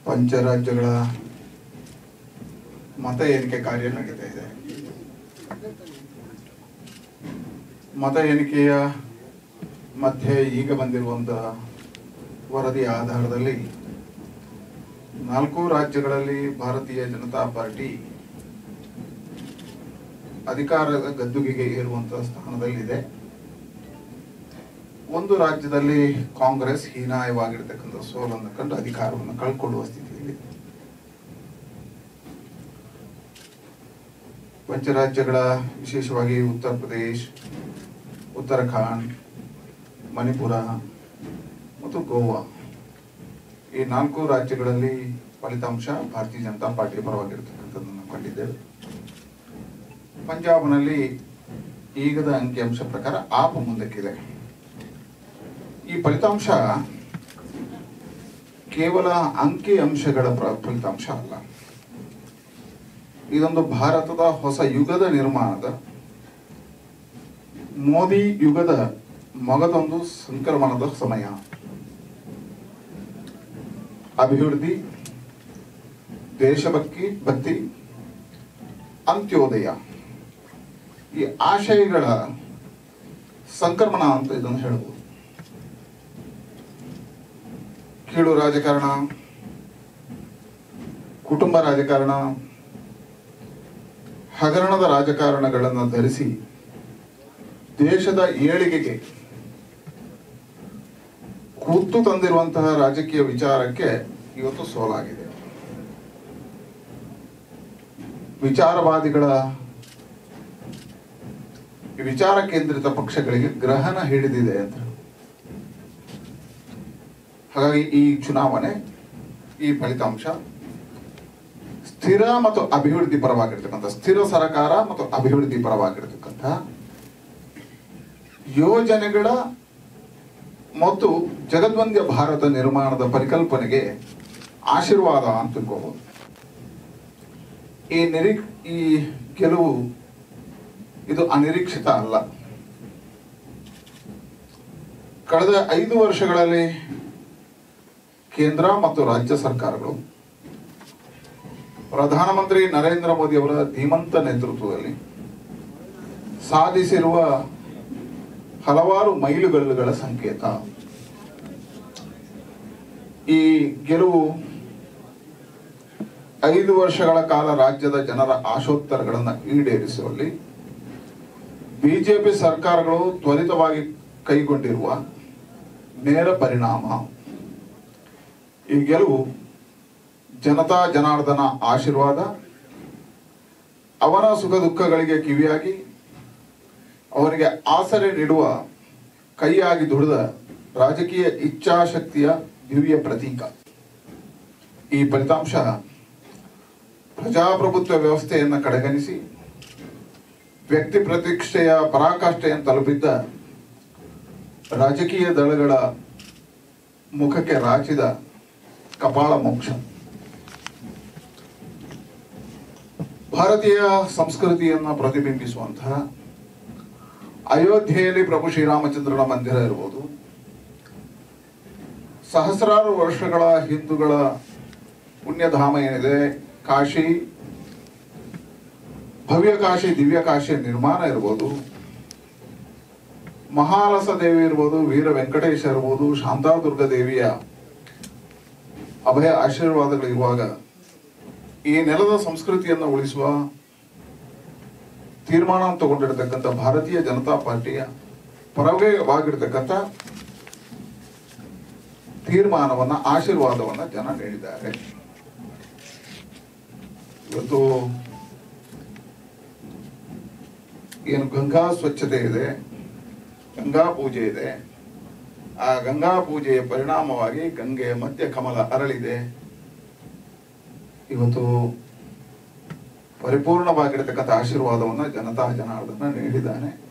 ಪಂಚರಾಜ್ಯಗಳ ಮತ ಎಣಿಕೆ ಕಾರ್ಯ ನಡೀತಾ ಇದೆ ಮತ ಎಣಿಕೆಯ ಮಧ್ಯೆ ಈಗ ಬಂದಿರುವಂತಹ ವರದಿಯ ಆಧಾರದಲ್ಲಿ ನಾಲ್ಕು ರಾಜ್ಯಗಳಲ್ಲಿ ಭಾರತೀಯ ಜನತಾ ಪಾರ್ಟಿ ಅಧಿಕಾರದ ಗದ್ದುಗೆಗೆ ಏರುವಂತಹ ಸ್ಥಾನದಲ್ಲಿದೆ ಒಂದು ರಾಜ್ಯದಲ್ಲಿ ಕಾಂಗ್ರೆಸ್ ಹೀನಾಯವಾಗಿರ್ತಕ್ಕಂಥ ಸೋಲನ್ನು ಕಂಡು ಅಧಿಕಾರವನ್ನು ಕಳ್ಕೊಳ್ಳುವ ಸ್ಥಿತಿಯಲ್ಲಿ ಪಂಚರಾಜ್ಯಗಳ ವಿಶೇಷವಾಗಿ ಉತ್ತರ ಪ್ರದೇಶ್ ಉತ್ತರಾಖಂಡ್ ಮಣಿಪುರ ಮತ್ತು ಗೋವಾ ಈ ನಾಲ್ಕು ರಾಜ್ಯಗಳಲ್ಲಿ ಫಲಿತಾಂಶ ಭಾರತೀಯ ಜನತಾ ಪಾರ್ಟಿ ಪರವಾಗಿರ್ತಕ್ಕಂಥದ್ದನ್ನು ಕಂಡಿದ್ದೇವೆ ಪಂಜಾಬ್ನಲ್ಲಿ ಈಗದ ಅಂಕಿಅಂಶ ಪ್ರಕಾರ ಆಪ್ ಮುಂದಕ್ಕಿದೆ ಈ ಫಲಿತಾಂಶ ಕೇವಲ ಅಂಕಿ ಅಂಶಗಳ ಪ್ರ- ಫಲಿತಾಂಶ ಅಲ್ಲ ಇದೊಂದು ಭಾರತದ ಹೊಸ ಯುಗದ ನಿರ್ಮಾಣದ ಮೋದಿ ಯುಗದ ಮಗದೊಂದು ಸಂಕ್ರಮಣದ ಸಮಯ ಅಭಿವೃದ್ಧಿ ದೇಶಭಕ್ತಿ ಭಕ್ತಿ ಅಂತ್ಯೋದಯ ಈ ಆಶಯಗಳ ಸಂಕ್ರಮಣ ಅಂತ ಇದನ್ನು ಹೇಳಬಹುದು ಕೀಳು ರಾಜಕಾರಣ ಕುಟುಂಬ ರಾಜಕಾರಣ ಹಗರಣದ ರಾಜಕಾರಣಗಳನ್ನು ಧರಿಸಿ ದೇಶದ ಏಳಿಗೆಗೆ ಕೂತು ತಂದಿರುವಂತಹ ರಾಜಕೀಯ ವಿಚಾರಕ್ಕೆ ಇವತ್ತು ಸೋಲಾಗಿದೆ ವಿಚಾರವಾದಿಗಳ ಈ ವಿಚಾರ ಕೇಂದ್ರಿತ ಪಕ್ಷಗಳಿಗೆ ಗ್ರಹಣ ಹಿಡಿದಿದೆ ಅಂತ ಹಾಗಾಗಿ ಈ ಚುನಾವಣೆ ಈ ಫಲಿತಾಂಶ ಸ್ಥಿರ ಮತ್ತು ಅಭಿವೃದ್ಧಿ ಪರವಾಗಿರ್ತಕ್ಕಂಥ ಸ್ಥಿರ ಸರ್ಕಾರ ಮತ್ತು ಅಭಿವೃದ್ಧಿ ಪರವಾಗಿರ್ತಕ್ಕಂಥ ಯೋಜನೆಗಳ ಮತ್ತು ಜಗದ್ವಂದ್ಯ ಭಾರತ ನಿರ್ಮಾಣದ ಪರಿಕಲ್ಪನೆಗೆ ಆಶೀರ್ವಾದ ಅಂತ ತಿಳ್ಕೋಬಹುದು ಈ ನಿರೀ ಈ ಗೆಲುವು ಇದು ಅನಿರೀಕ್ಷಿತ ಅಲ್ಲ ಕಳೆದ ಐದು ವರ್ಷಗಳಲ್ಲಿ ಕೇಂದ್ರ ಮತ್ತು ರಾಜ್ಯ ಸರ್ಕಾರಗಳು ಪ್ರಧಾನಮಂತ್ರಿ ನರೇಂದ್ರ ಮೋದಿ ಅವರ ಧೀಮಂತ ನೇತೃತ್ವದಲ್ಲಿ ಸಾಧಿಸಿರುವ ಹಲವಾರು ಮೈಲುಗಲ್ಲುಗಳ ಸಂಕೇತ ಈ ಗೆಲುವು ಐದು ವರ್ಷಗಳ ಕಾಲ ರಾಜ್ಯದ ಜನರ ಆಶೋತ್ತರಗಳನ್ನು ಈಡೇರಿಸುವಲ್ಲಿ ಬಿಜೆಪಿ ಸರ್ಕಾರಗಳು ತ್ವರಿತವಾಗಿ ಕೈಗೊಂಡಿರುವ ನೇರ ಪರಿಣಾಮ ಈ ಗೆಲುವು ಜನತಾ ಜನಾರ್ದನ ಆಶೀರ್ವಾದ ಅವನ ಸುಖ ದುಃಖಗಳಿಗೆ ಕಿವಿಯಾಗಿ ಅವರಿಗೆ ಆಸರೆ ನೀಡುವ ಕೈಯಾಗಿ ದುಡಿದ ರಾಜಕೀಯ ಇಚ್ಛಾಶಕ್ತಿಯ ದಿವ್ಯ ಪ್ರತೀಕ ಈ ಫಲಿತಾಂಶ ಪ್ರಜಾಪ್ರಭುತ್ವ ವ್ಯವಸ್ಥೆಯನ್ನು ಕಡೆಗಣಿಸಿ ವ್ಯಕ್ತಿ ಪ್ರತಿಷ್ಠೆಯ ಪರಾಕಾಷ್ಠೆಯನ್ನು ತಲುಪಿದ್ದ ರಾಜಕೀಯ ದಳಗಳ ಮುಖಕ್ಕೆ ರಾಚಿದ ಕಪಾಳ ಮೋಕ್ಷ ಭಾರತೀಯ ಸಂಸ್ಕೃತಿಯನ್ನು ಪ್ರತಿಬಿಂಬಿಸುವಂತಹ ಅಯೋಧ್ಯೆಯಲ್ಲಿ ಪ್ರಭು ಶ್ರೀರಾಮಚಂದ್ರನ ಮಂದಿರ ಇರ್ಬೋದು ಸಹಸ್ರಾರು ವರ್ಷಗಳ ಹಿಂದೂಗಳ ಪುಣ್ಯಧಾಮ ಏನಿದೆ ಕಾಶಿ ಭವ್ಯ ಕಾಶಿ ದಿವ್ಯ ಕಾಶಿ ನಿರ್ಮಾಣ ಇರ್ಬೋದು ಮಹಾರಸ ದೇವಿ ಇರ್ಬೋದು ವೀರ ವೆಂಕಟೇಶ ಇರ್ಬೋದು ಶಾಂತಾದುರ್ಗ ದೇವಿಯ ಅಭಯ ಆಶೀರ್ವಾದಗಳು ಇರುವಾಗ ಈ ನೆಲದ ಸಂಸ್ಕೃತಿಯನ್ನು ಉಳಿಸುವ ತೀರ್ಮಾನ ತಗೊಂಡಿರ್ತಕ್ಕಂಥ ಭಾರತೀಯ ಜನತಾ ಪಾರ್ಟಿಯ ಪರವಾಗಿರ್ತಕ್ಕಂಥ ತೀರ್ಮಾನವನ್ನ ಆಶೀರ್ವಾದವನ್ನ ಜನ ನೀಡಿದ್ದಾರೆ ಇವತ್ತು ಏನು ಗಂಗಾ ಸ್ವಚ್ಛತೆ ಇದೆ ಗಂಗಾ ಪೂಜೆ ಇದೆ ಆ ಗಂಗಾ ಪೂಜೆಯ ಪರಿಣಾಮವಾಗಿ ಗಂಗೆಯ ಮಧ್ಯ ಕಮಲ ಅರಳಿದೆ ಇವತ್ತು ಪರಿಪೂರ್ಣವಾಗಿರತಕ್ಕಂಥ ಆಶೀರ್ವಾದವನ್ನ ಜನತಾ ಜನಾರ್ದನ ನೀಡಿದ್ದಾನೆ